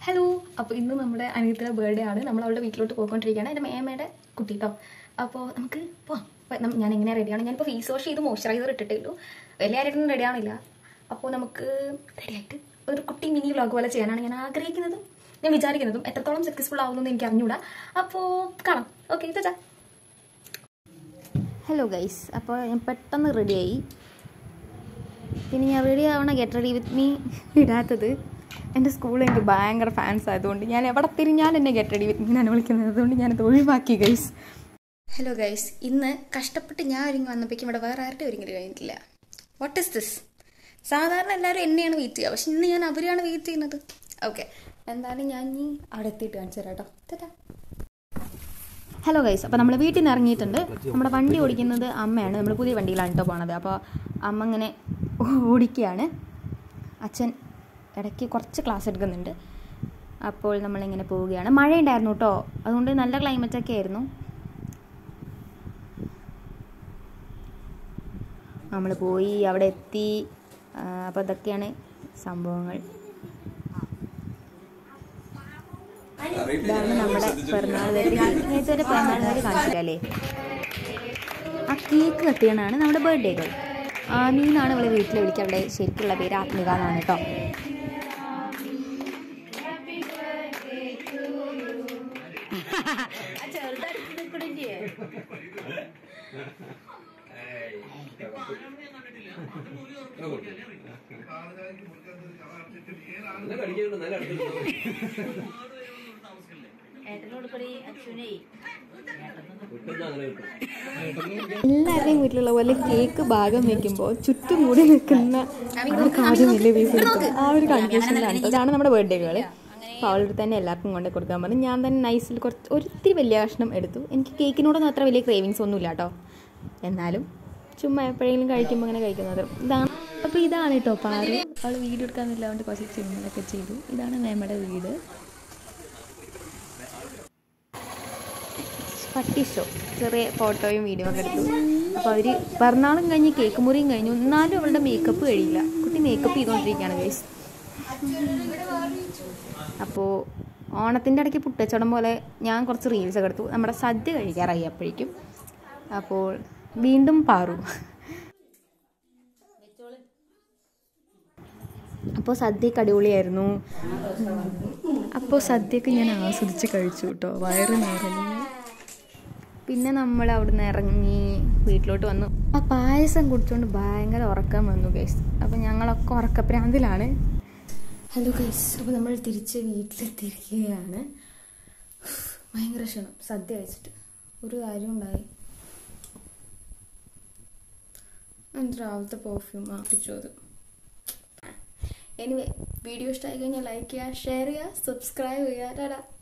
Hello അപ്പോൾ ഇന്ന് നമ്മുടെ അനിയത്തിയുടെ ബർത്ത്ഡേ ആണ് നമ്മൾ അവളുടെ വീട്ടിലോട്ട് പോയിക്കൊണ്ടിരിക്കുകയാണ് എൻ്റെ മേമയുടെ കുട്ടി കേട്ടോ അപ്പോൾ നമുക്ക് പോവാം അപ്പോൾ നം- ഞാൻ എങ്ങനെ റെഡിയാണ് ഞാനിപ്പോൾ ഫേസ് വാഷ് ചെയ്ത് മോയ്സ്ചറൈസർ ഇട്ടിട്ടേ ഉള്ളൂ വലിയ ആരായിട്ടൊന്നും റെഡി ആവണില്ല അപ്പോൾ നമുക്ക് റെഡിയായിട്ട് ഒരു കുട്ടി മിനി വ്ളോഗ് പോലെ ചെയ്യാനാണ് ഞാൻ ആഗ്രഹിക്കുന്നതും ഞാൻ വിചാരിക്കുന്നതും എത്രത്തോളം സക്സസ്ഫുൾ ആവുമെന്ന് എനിക്ക് അറിഞ്ഞൂടാ അപ്പോൾ കാണാം ഓക്കെ ചേച്ചാ ഹലോ ഗൈസ് അപ്പോൾ ഞാൻ പെട്ടെന്ന് റെഡിയായി പിന്നെ ഞാൻ റെഡി ആവണ ഗെറ്റ് റെഡി വിത്ത് മീ ഇടാത്തത് എൻ്റെ സ്കൂളിൽ എനിക്ക് ഭയങ്കര ഫാൻസ് ആയതുകൊണ്ട് ഞാൻ എവിടെ തിരിഞ്ഞാൽ എന്നെ ഗെറ്റ് റെഡി വിത്ത് മീ എന്നാണ് വിളിക്കുന്നത് അതുകൊണ്ട് ഞാനത് ഒഴിവാക്കി ഗൈസ് ഹലോ ഗൈസ് ഇന്ന് കഷ്ടപ്പെട്ട് ഞാൻ ഒരുങ്ങി വന്നപ്പോഴേക്കും ഇവിടെ വേറെ ആരുടെ ഒരുങ്ങി കഴിഞ്ഞിട്ടില്ല വാട്ട് ഇസ് ദിസ് സാധാരണ എല്ലാവരും എന്നെയാണ് വെയിറ്റ് ചെയ്യുക പക്ഷെ ഇന്ന് ഞാൻ അവരെയാണ് വെയിറ്റ് ചെയ്യുന്നത് ഓക്കെ എന്തായാലും ഞാൻ ഇനി അവിടെ എത്തിയിട്ട് കാണിച്ചു തരാം കേട്ടോ ടാറ്റാ. ഹലോ ഗൈസ് അപ്പോൾ നമ്മൾ വീട്ടിൽ നിന്ന് ഇറങ്ങിയിട്ടുണ്ട് നമ്മുടെ വണ്ടി ഓടിക്കുന്നത് അമ്മയാണ് നമ്മൾ പുതിയ വണ്ടിയിലാണ് കേട്ടോ പോണത് അപ്പോൾ അമ്മ ഇങ്ങനെ ഓടിക്കുകയാണ് അച്ഛൻ ഇടയ്ക്ക് കുറച്ച് ക്ലാസ് എടുക്കുന്നുണ്ട് അപ്പോൾ നമ്മളിങ്ങനെ പോവുകയാണ് മഴയുണ്ടായിരുന്നു കേട്ടോ അതുകൊണ്ട് നല്ല ക്ലൈമറ്റൊക്കെ ആയിരുന്നു നമ്മൾ പോയി അവിടെ എത്തി ആ, അപ്പോൾ അതൊക്കെയാണ് സംഭവങ്ങൾ ഇതാണ് നമ്മുടെ പിറന്നാൾ വരെ നേരത്തെ ഒരു പിറന്നാൾ വരെ കാണിച്ചില്ലല്ലേ ആ കേക്ക് കത്തിയണാണ് നമ്മുടെ ബർത്ത്ഡേ ഗേൾ ആമി എന്നാണ് ഇവിടെ വീട്ടിൽ വിളിക്കുക അവിടെ ശരിക്കുള്ള പേര് ആത്മിക എന്നാണ് കേട്ടോ എല്ലാവരുടെയും വീട്ടിലുള്ള പോലെ കേക്ക് ഭാഗം വെക്കുമ്പോൾ ചുറ്റും കൂടി നിൽക്കുന്ന ആൾക്ക് ആദ്യം വലിയ പീസ് കിട്ടും ആ ഒരു കൺഫ്യൂഷനിലാണ് ഇതാണ് നമ്മുടെ ബർത്ത്ഡേ ഗേള് അപ്പോൾ അവളുടെ തന്നെ എല്ലാവർക്കും കൊണ്ട് കൊടുക്കാൻ പറഞ്ഞു ഞാൻ തന്നെ നൈസിൽ കുറച്ച് ഒരിത്തിരി വലിയ കഷ്ണം എടുത്തു എനിക്ക് കേക്കിനോടൊന്നും അത്ര വലിയ ക്രേവിങ്സ് ഒന്നുമില്ല കേട്ടോ എന്നാലും ചുമ്മാ എപ്പോഴെങ്കിലും കഴിക്കുമ്പോൾ അങ്ങനെ കഴിക്കുന്നത് ഇതാണ് അപ്പോൾ ഇതാണ് കേട്ടോ പാറു അവൾ വീഡിയോ എടുക്കാനില്ലാണ്ട് കുറച്ച് ചിന്തകളൊക്കെ ചെയ്തു ഇതാണ് മേമയുടെ വീട് പട്ടി ഷോ ചെറിയ ഫോട്ടോയും വീഡിയോ ഒക്കെ എടുത്തു അപ്പോൾ അവർ പിറന്നാളും കഴിഞ്ഞ് കേക്ക് മുറിയും കഴിഞ്ഞു എന്നാലും അവളുടെ മേക്കപ്പ് കഴിയില്ല കുട്ടി മേക്കപ്പ് ചെയ്തുകൊണ്ടിരിക്കുകയാണ് ഗൈസ് അപ്പോൾ ഓണത്തിൻ്റെ ഇടയ്ക്ക് പുട്ടച്ചടം പോലെ ഞാൻ കുറച്ച് റീൽസ് ഒക്കെ എടുത്തു നമ്മുടെ സദ്യ കഴിക്കാറായി അപ്പോഴേക്കും അപ്പോൾ വീണ്ടും പാറു അപ്പോൾ സദ്യക്ക് അടിപൊളിയായിരുന്നു അപ്പോൾ സദ്യക്ക് ഞാൻ ആസ്വദിച്ച് കഴിച്ചു കേട്ടോ വയറ് നിറഞ്ഞു പിന്നെ നമ്മൾ അവിടെ നിന്ന് ഇറങ്ങി വീട്ടിലോട്ട് വന്നു ആ പായസം കുടിച്ചുകൊണ്ട് ഭയങ്കര ഉറക്കം വന്നു ഗൈസ് അപ്പോൾ ഞങ്ങളൊക്കെ ഉറക്കപ്രാന്തിലാണ് ഹലോ ഗൈസ് അപ്പോൾ നമ്മൾ തിരിച്ച് വീട്ടിലെത്തിയിരിക്കുകയാണ് ഭയങ്കര ക്ഷണം സദ്യ കഴിച്ചിട്ട് ഒരു കാര്യം ഉണ്ടായി എൻ്റെ രാവിലത്തെ പെർഫ്യൂം മാറ്റിച്ചു അത് എനിവേ വീഡിയോ ഇഷ്ടമായി കഴിഞ്ഞാൽ ലൈക്ക് ചെയ്യുക ഷെയർ ചെയ്യുക സബ്സ്ക്രൈബ് ചെയ്യുക ടാറ്റാ